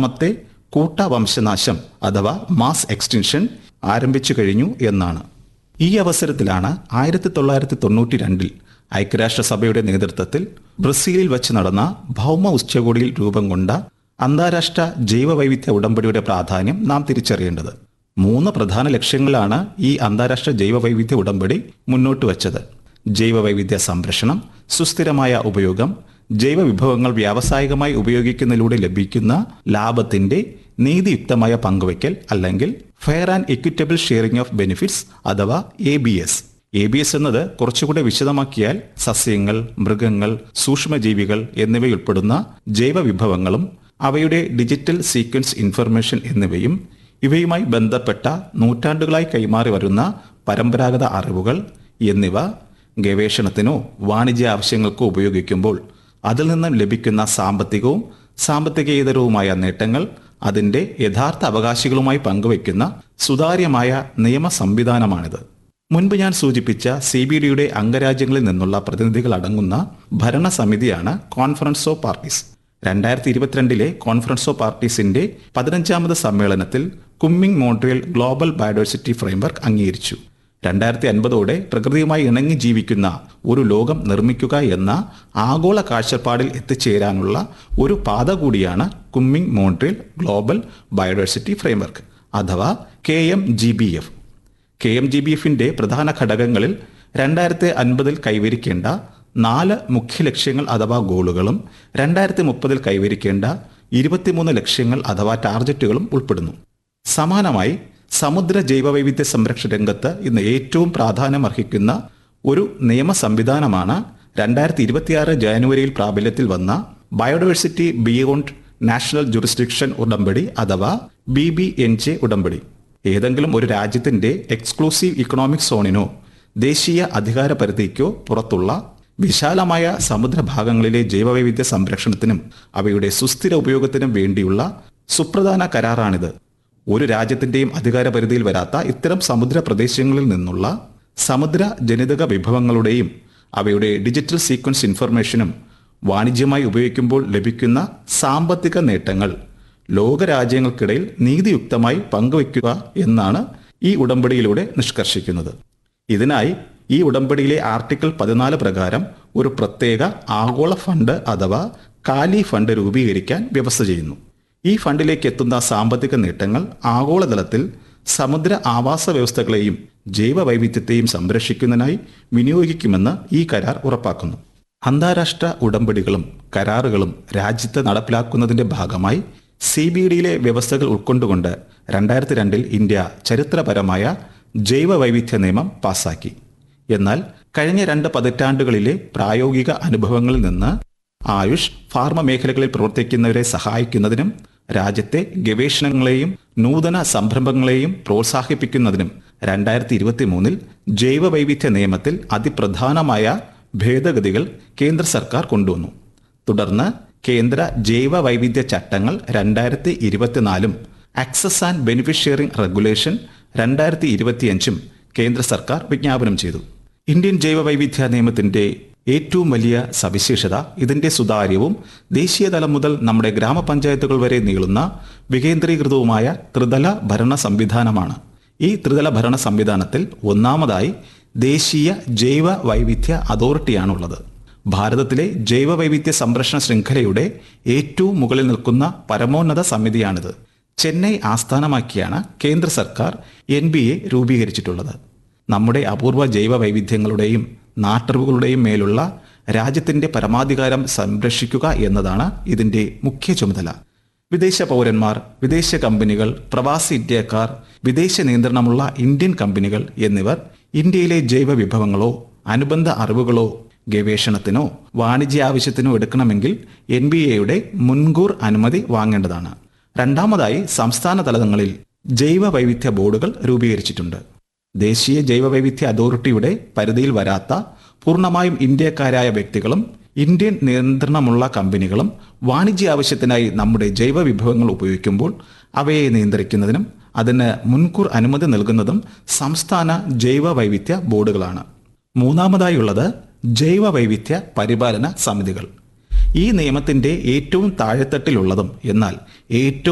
രണ്ടാമത്തെ കൂട്ട വംശനാശം അഥവാ മാസ് എക്സ്റ്റൻഷൻ ആരംഭിച്ചു കഴിഞ്ഞു എന്നാണ് ഈ അവസരത്തിലാണ് ആയിരത്തി തൊള്ളായിരത്തി തൊണ്ണൂറ്റി രണ്ടിൽ ഐക്യരാഷ്ട്രസഭയുടെ നേതൃത്വത്തിൽ ബ്രസീലിൽ വച്ച് നടന്ന ഭൗമ ഉച്ചകോടിയിൽ രൂപം കൊണ്ട അന്താരാഷ്ട്ര ജൈവവൈവിധ്യ ഉടമ്പടിയുടെ പ്രാധാന്യം നാം തിരിച്ചറിയേണ്ടത് മൂന്ന് പ്രധാന ലക്ഷ്യങ്ങളാണ് ഈ അന്താരാഷ്ട്ര ജൈവവൈവിധ്യ ഉടമ്പടി മുന്നോട്ട് വച്ചത് ജൈവവൈവിധ്യ സംരക്ഷണം സുസ്ഥിരമായ ഉപയോഗം ജൈവവിഭവങ്ങൾ വ്യാവസായികമായി ഉപയോഗിക്കുന്നതിലൂടെ ലഭിക്കുന്ന ലാഭത്തിന്റെ നീതിയുക്തമായ പങ്കുവയ്ക്കൽ അല്ലെങ്കിൽ fair and equitable sharing of benefits അഥവാ A B S A B S എന്നത് കുറച്ചുകൂടെ വിശദമാക്കിയാൽ സസ്യങ്ങൾ മൃഗങ്ങൾ സൂക്ഷ്മജീവികൾ എന്നിവയുൾപ്പെടുന്ന ജൈവവിഭവങ്ങളും അവയുടെ ഡിജിറ്റൽ സീക്വൻസ് ഇൻഫർമേഷൻ എന്നിവയും ഇവയുമായി ബന്ധപ്പെട്ട നൂറ്റാണ്ടുകളായി കൈമാറി വരുന്ന പരമ്പരാഗത അറിവുകൾ എന്നിവ ഗവേഷണത്തിനോ വാണിജ്യ ആവശ്യങ്ങൾക്കോ ഉപയോഗിക്കുമ്പോൾ അതിൽ നിന്നും ലഭിക്കുന്ന സാമ്പത്തികവും സാമ്പത്തികേതരവുമായ നേട്ടങ്ങൾ അതിന്റെ യഥാർത്ഥ അവകാശികളുമായി പങ്കുവയ്ക്കുന്ന സുതാര്യമായ നിയമ സംവിധാനമാണിത് മുൻപ് ഞാൻ സൂചിപ്പിച്ച സി ബി ഡിയുടെ അംഗരാജ്യങ്ങളിൽ നിന്നുള്ള പ്രതിനിധികൾ അടങ്ങുന്ന ഭരണസമിതിയാണ് കോൺഫറൻസ് ഓഫ് പാർട്ടീസ് രണ്ടായിരത്തി ഇരുപത്തിരണ്ടിലെ കോൺഫറൻസ് ഓഫ് പാർട്ടീസിന്റെ പതിനഞ്ചാമത് സമ്മേളനത്തിൽ Kunming Montreal global biodiversity framework അംഗീകരിച്ചു രണ്ടായിരത്തി അൻപതോടെ പ്രകൃതിയുമായി ഇണങ്ങി ജീവിക്കുന്ന ഒരു ലോകം നിർമ്മിക്കുക എന്ന ആഗോള കാഴ്ചപ്പാടിൽ എത്തിച്ചേരാനുള്ള ഒരു പാത കൂടിയാണ് Kunming Montreal global biodiversity framework അഥവാ K M G B F K M G B എഫിന്റെ പ്രധാന ഘടകങ്ങളിൽ രണ്ടായിരത്തി അൻപതിൽ കൈവരിക്കേണ്ട നാല് മുഖ്യ ലക്ഷ്യങ്ങൾ അഥവാ ഗോളുകളും രണ്ടായിരത്തി മുപ്പതിൽ കൈവരിക്കേണ്ട ഇരുപത്തിമൂന്ന് ലക്ഷ്യങ്ങൾ അഥവാ ടാർജറ്റുകളും ഉൾപ്പെടുന്നു സമാനമായി സമുദ്ര ജൈവവൈവിധ്യ സംരക്ഷണ രംഗത്ത് ഇന്ന് ഏറ്റവും പ്രാധാന്യം അർഹിക്കുന്ന ഒരു നിയമ സംവിധാനമാണ് രണ്ടായിരത്തി ഇരുപത്തിയാറ് ജാനുവരിയിൽ പ്രാബല്യത്തിൽ വന്ന ബയോഡൈവേഴ്സിറ്റി ബിയോണ്ട് നാഷണൽ ജുറിസ്ഡിക്ഷൻ ഉടമ്പടി അഥവാ ബി ബി എൻ ജെ ഉടമ്പടി ഏതെങ്കിലും ഒരു രാജ്യത്തിന്റെ എക്സ്ക്ലൂസീവ് ഇക്കണോമിക് സോണിനോ ദേശീയ അധികാര പരിധിക്കോ പുറത്തുള്ള വിശാലമായ സമുദ്രഭാഗങ്ങളിലെ ജൈവവൈവിധ്യ സംരക്ഷണത്തിനും അവയുടെ സുസ്ഥിര ഉപയോഗത്തിനും വേണ്ടിയുള്ള സുപ്രധാന കരാറാണിത് ഒരു രാജ്യത്തിന്റെയും അധികാര പരിധിയിൽ വരാത്ത ഇത്തരം സമുദ്ര പ്രദേശങ്ങളിൽ നിന്നുള്ള സമുദ്ര ജനിതക വിഭവങ്ങളുടെയും അവയുടെ ഡിജിറ്റൽ സീക്വൻസ് ഇൻഫർമേഷനും വാണിജ്യമായി ഉപയോഗിക്കുമ്പോൾ ലഭിക്കുന്ന സാമ്പത്തിക നേട്ടങ്ങൾ ലോകരാജ്യങ്ങൾക്കിടയിൽ നീതിയുക്തമായി പങ്കുവയ്ക്കുക എന്നാണ് ഈ ഉടമ്പടിയിലൂടെ നിഷ്കർഷിക്കുന്നത് ഇതിനായി ഈ ഉടമ്പടിയിലെ ആർട്ടിക്കിൾ പതിനാല് പ്രകാരം ഒരു പ്രത്യേക ആഗോള ഫണ്ട് അഥവാ കാലി ഫണ്ട് രൂപീകരിക്കാൻ വ്യവസ്ഥ ചെയ്യുന്നു ഈ ഫണ്ടിലേക്ക് എത്തുന്ന സാമ്പത്തിക നേട്ടങ്ങൾ ആഗോളതലത്തിൽ സമുദ്ര ആവാസ വ്യവസ്ഥകളെയും ജൈവ വൈവിധ്യത്തെയും സംരക്ഷിക്കുന്നതിനായി വിനിയോഗിക്കുമെന്ന് ഈ കരാർ ഉറപ്പാക്കുന്നു അന്താരാഷ്ട്ര ഉടമ്പടികളും കരാറുകളും രാജ്യത്ത് നടപ്പിലാക്കുന്നതിന്റെ ഭാഗമായി സി ബി ഡിയിലെ വ്യവസ്ഥകൾ ഉൾക്കൊണ്ടുകൊണ്ട് രണ്ടായിരത്തി രണ്ടിൽ ഇന്ത്യ ചരിത്രപരമായ ജൈവ വൈവിധ്യ നിയമം പാസാക്കി എന്നാൽ കഴിഞ്ഞ രണ്ട് പതിറ്റാണ്ടുകളിലെ പ്രായോഗിക അനുഭവങ്ങളിൽ നിന്ന് ആയുഷ് ഫാർമ മേഖലകളിൽ പ്രവർത്തിക്കുന്നവരെ സഹായിക്കുന്നതിനും രാജ്യത്തെ ഗവേഷണങ്ങളെയും നൂതന സംരംഭങ്ങളെയും പ്രോത്സാഹിപ്പിക്കുന്നതിനും രണ്ടായിരത്തി ഇരുപത്തി മൂന്നിൽ ജൈവ വൈവിധ്യ നിയമത്തിൽ അതിപ്രധാനമായ ഭേദഗതികൾ കേന്ദ്ര സർക്കാർ കൊണ്ടുവന്നു തുടർന്ന് കേന്ദ്ര ജൈവ വൈവിധ്യ ചട്ടങ്ങൾ രണ്ടായിരത്തി ഇരുപത്തിനാലും access and benefit sharing regulation രണ്ടായിരത്തി ഇരുപത്തിയഞ്ചും കേന്ദ്ര സർക്കാർ വിജ്ഞാപനം ചെയ്തു ഇന്ത്യൻ ജൈവ വൈവിധ്യ നിയമത്തിന്റെ ഏറ്റവും വലിയ സവിശേഷത ഇതിന്റെ സുതാര്യവും ദേശീയതലം മുതൽ നമ്മുടെ ഗ്രാമപഞ്ചായത്തുകൾ വരെ നീളുന്ന വികേന്ദ്രീകൃതവുമായ ത്രിതല ഭരണ സംവിധാനമാണ് ഈ ത്രിതല ഭരണ സംവിധാനത്തിൽ ഒന്നാമതായി ദേശീയ ജൈവ വൈവിധ്യ അതോറിറ്റിയാണുള്ളത് ഭാരതത്തിലെ ജൈവ വൈവിധ്യ സംരക്ഷണ ശൃംഖലയുടെ ഏറ്റവും മുകളിൽ നിൽക്കുന്ന പരമോന്നത സമിതിയാണിത് ചെന്നൈ ആസ്ഥാനമാക്കിയാണ് കേന്ദ്ര സർക്കാർ എൻ ബി എ രൂപീകരിച്ചിട്ടുള്ളത് നമ്മുടെ അപൂർവ ജൈവ വൈവിധ്യങ്ങളുടെയും നാട്ടറിവുകളുടെയും മേലുള്ള രാജ്യത്തിന്റെ പരമാധികാരം സംരക്ഷിക്കുക എന്നതാണ് ഇതിന്റെ മുഖ്യ ചുമതല വിദേശ പൗരന്മാർ വിദേശ കമ്പനികൾ പ്രവാസി ഇന്ത്യക്കാർ വിദേശ നിയന്ത്രണമുള്ള ഇന്ത്യൻ കമ്പനികൾ എന്നിവർ ഇന്ത്യയിലെ ജൈവ വിഭവങ്ങളോ അനുബന്ധ അറിവുകളോ ഗവേഷണത്തിനോ വാണിജ്യ ആവശ്യത്തിനോ എടുക്കണമെങ്കിൽ എൻ ബി എയുടെ മുൻകൂർ അനുമതി വാങ്ങേണ്ടതാണ് രണ്ടാമതായി സംസ്ഥാന തലങ്ങളിൽ ജൈവ വൈവിധ്യ ബോർഡുകൾ രൂപീകരിച്ചിട്ടുണ്ട് ദേശീയ ജൈവ വൈവിധ്യ അതോറിറ്റിയുടെ പരിധിയിൽ വരാത്ത പൂർണ്ണമായും ഇന്ത്യക്കാരായ വ്യക്തികളും ഇന്ത്യൻ നിയന്ത്രണമുള്ള കമ്പനികളും വാണിജ്യ ആവശ്യത്തിനായി നമ്മുടെ ജൈവ വിഭവങ്ങൾ ഉപയോഗിക്കുമ്പോൾ അവയെ നിയന്ത്രിക്കുന്നതിനും അതിന് മുൻകൂർ അനുമതി നൽകുന്നതും സംസ്ഥാന ജൈവ വൈവിധ്യ ബോർഡുകളാണ് മൂന്നാമതായുള്ളത് ജൈവ വൈവിധ്യ പരിപാലന സമിതികൾ ഈ നിയമത്തിന്റെ ഏറ്റവും താഴെത്തട്ടിലുള്ളതും എന്നാൽ ഏറ്റവും